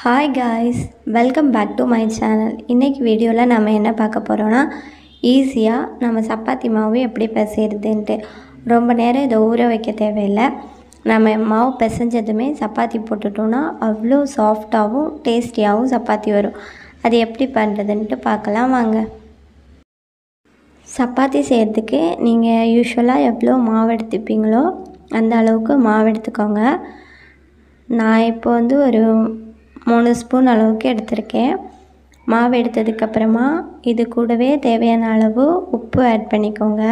hi guys welcome back to my channel இன்றைக்கி வீடியோவில் நம்ம என்ன பார்க்க போகிறோன்னா ஈஸியாக நம்ம சப்பாத்தி மாவு எப்படி பிசைறதுன்ட்டு ரொம்ப நேரம் இதை ஊற வைக்க தேவையில்லை நம்ம மாவு பிசைஞ்சதுமே சப்பாத்தி போட்டுட்டோன்னா அவ்வளோ சாஃப்டாகவும் டேஸ்டியாகவும் சப்பாத்தி வரும் அது எப்படி பண்ணுறதுன்ட்டு பார்க்கலாம் வாங்க சப்பாத்தி செய்கிறதுக்கு நீங்கள் யூஸ்வலாக எவ்வளோ மாவு எடுத்துப்பீங்களோ அந்த அளவுக்கு மாவு எடுத்துக்கோங்க நான் இப்போ வந்து ஒரு மூணு ஸ்பூன் அளவுக்கு எடுத்திருக்கேன் மாவு எடுத்ததுக்கப்புறமா இது கூடவே தேவையான அளவு உப்பு ஆட் பண்ணிக்கோங்க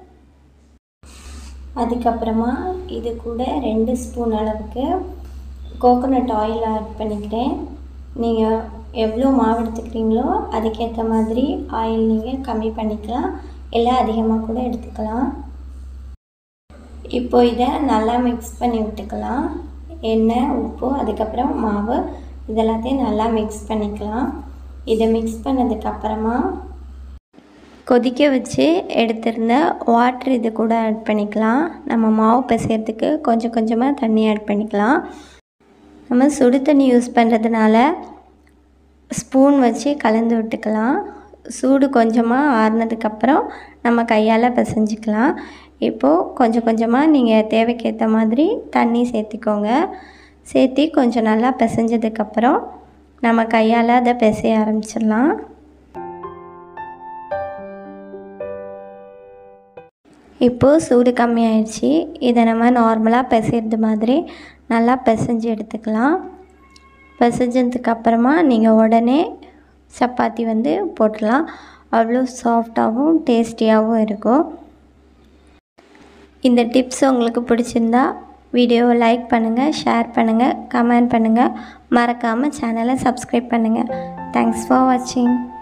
அதுக்கப்புறமா இது கூட ரெண்டு ஸ்பூன் அளவுக்கு கோகோனட் ஆயில் ஆட் பண்ணிக்கிறேன் நீங்கள் எவ்வளோ மாவு எடுத்துக்கிறீங்களோ அதுக்கேற்ற மாதிரி ஆயில் நீங்கள் கம்மி பண்ணிக்கலாம் இல்லை அதிகமாக கூட எடுத்துக்கலாம் இப்போ இதை நல்லா மிக்ஸ் பண்ணி விட்டுக்கலாம் எண்ணெய் உப்பு அதுக்கப்புறம் மாவு இதெல்லாத்தையும் நல்லா மிக்ஸ் பண்ணிக்கலாம் இதை மிக்ஸ் பண்ணதுக்கப்புறமா கொதிக்க வச்சு எடுத்திருந்த வாட்ரு இது கூட ஆட் பண்ணிக்கலாம் நம்ம மாவு பிசைறதுக்கு கொஞ்சம் கொஞ்சமாக தண்ணி ஆட் பண்ணிக்கலாம் நம்ம சுடு தண்ணி யூஸ் பண்ணுறதுனால ஸ்பூன் வச்சு கலந்து விட்டுக்கலாம் சூடு கொஞ்சமாக ஆறுனதுக்கப்புறம் நம்ம கையால் பிசைஞ்சிக்கலாம் இப்போது கொஞ்சம் கொஞ்சமாக நீங்கள் தேவைக்கேற்ற மாதிரி தண்ணி சேர்த்திக்கோங்க சேர்த்தி கொஞ்சம் நல்லா பிசைஞ்சதுக்கப்புறம் நம்ம கையால் அதை பிசைய ஆரம்பிச்சிடலாம் இப்போது சூடு கம்மியாயிடுச்சு இதை நம்ம நார்மலாக பிசைறது மாதிரி நல்லா பிசைஞ்சு எடுத்துக்கலாம் பிசைஞ்சதுக்கப்புறமா நீங்கள் உடனே சப்பாத்தி வந்து போட்டுடலாம் அவ்வளோ சாஃப்டாகவும் டேஸ்டியாகவும் இருக்கும் இந்த டிப்ஸ் உங்களுக்கு பிடிச்சிருந்தா வீடியோவை லைக் பண்ணுங்கள் ஷேர் பண்ணுங்கள் கமெண்ட் பண்ணுங்கள் மறக்காமல் சேனலை சப்ஸ்கிரைப் பண்ணுங்கள் தேங்க்ஸ் ஃபார் வாட்சிங்